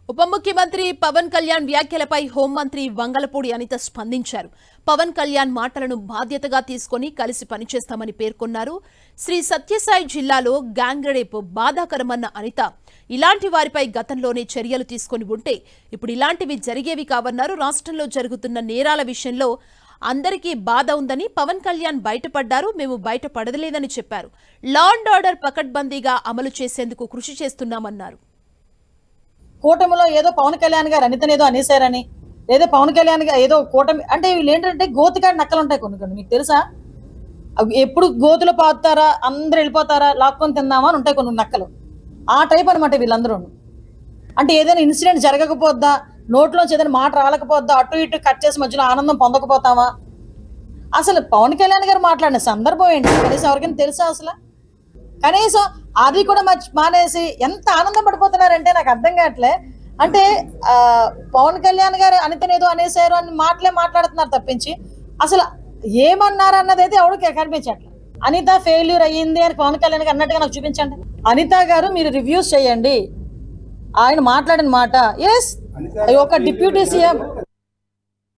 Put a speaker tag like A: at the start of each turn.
A: ఉప ముఖ్యమంత్రి పవన్ కళ్యాణ్ వ్యాఖ్యలపై హోంమంత్రి వంగలపూడి అనిత స్పందించారు పవన్ కళ్యాణ్ మాటలను బాధ్యతగా తీసుకొని కలిసి పనిచేస్తామని పేర్కొన్నారు శ్రీ సత్యసాయి జిల్లాలో గ్యాంగ్ రేప్ బాధాకరమన్న అనిత ఇలాంటి వారిపై గతంలోనే చర్యలు తీసుకొని ఉంటే ఇప్పుడు ఇలాంటివి జరిగేవి కావన్నారు రాష్ట్రంలో జరుగుతున్న నేరాల విషయంలో అందరికీ బాధ ఉందని పవన్ కళ్యాణ్ బయటపడ్డారు మేము బయటపడలేదని చెప్పారు లా అండ్ ఆర్డర్ పకడ్బందీగా అమలు చేసేందుకు కృషి చేస్తున్నామన్నారు
B: కూటమిలో ఏదో పవన్ కళ్యాణ్ గారు అనితని ఏదో అనేసారని లేదా పవన్ కళ్యాణ్ గారు ఏదో కూటమి అంటే వీళ్ళు ఏంటంటే గోతికాడి నక్కలు ఉంటాయి కొన్ని కొన్ని మీకు తెలుసా అవి ఎప్పుడు గోతులు పాతారా అందరు వెళ్ళిపోతారా లాక్కొని తిందామా అని ఉంటాయి కొన్ని నక్కలు ఆ టైప్ అనమాట వీళ్ళందరూ అంటే ఏదైనా ఇన్సిడెంట్ జరగకపోద్దా నోట్లోంచి ఏదైనా మాట రాలకపోద్దా అటు ఇటు కట్ చేసి మధ్యలో ఆనందం పొందకపోతామా అసలు పవన్ కళ్యాణ్ గారు మాట్లాడిన సందర్భం ఏంటి కనీసం ఎవరికైనా తెలుసా అసలు కనీసం అది కూడా మర్చి మానేసి ఎంత ఆనందం పడిపోతున్నారంటే నాకు అర్థం కావట్లే అంటే ఆ, పవన్ కళ్యాణ్ గారు అనితనేదో అనేసారు అని మాటలే మాట్లాడుతున్నారు తప్పించి అసలు ఏమన్నారు అన్నది అయితే ఎవరికి కనిపించట్లేదు అనిత ఫెయిల్యూర్ అయ్యింది అని పవన్ కళ్యాణ్ గారు అన్నట్టుగా నాకు చూపించండి అనిత గారు మీరు రివ్యూస్ చేయండి ఆయన మాట్లాడిన మాట ఎస్ ఒక డిప్యూటీ సీఎం